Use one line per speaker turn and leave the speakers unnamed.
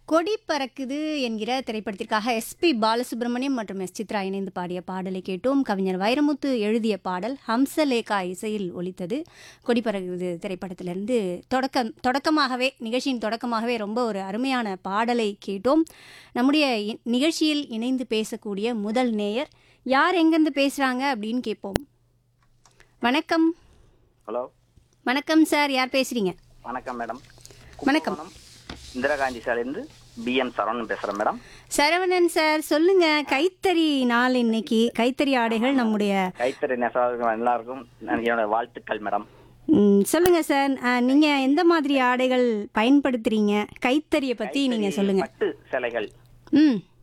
கொடி பறக்குது என்கிற திரைப்படத்திற்காக எஸ்பி பாலசுப்ரமணியம் மற்றும் எஸ் சித்ரா இணைந்து பாடிய பாடலை கேட்டோம் கவிஞர் வைரமுத்து எழுதிய பாடல் ஹம்சலேகா இசையில் ஒலித்தது கொடி பறக்குது திரைப்படத்திலிருந்து தொடக்கம் தொடக்கமாகவே நிகழ்ச்சியின் தொடக்கமாகவே ரொம்ப ஒரு அருமையான பாடலை கேட்டோம் நம்முடைய இ- நிகழ்ச்சியில் இணைந்து பேசக்கூடிய முதல் நேயர் யார் எங்கேருந்து பேசுகிறாங்க அப்படின்னு கேட்போம் வணக்கம்
ஹலோ
வணக்கம் சார் யார் பேசுகிறீங்க
வணக்கம் மேடம்
வணக்கம்
இந்திரா காந்தி சாலையிலிருந்து பிஎம் சரவணன் பேசுறேன் மேடம்
சரவணன் சார் சொல்லுங்க கைத்தறி நாள் இன்னைக்கு கைத்தறி ஆடைகள் நம்முடைய
கைத்தறி நெசவாளர்கள் எல்லாருக்கும் என்னோட வாழ்த்துக்கள் மேடம்
ம், சொல்லுங்க சார் அஹ், நீங்க எந்த மாதிரி ஆடைகள் பயன்படுத்துறீங்க கைத்தறியை பத்தி நீங்க சொல்லுங்க
பட்டு சேலைகள்
ம்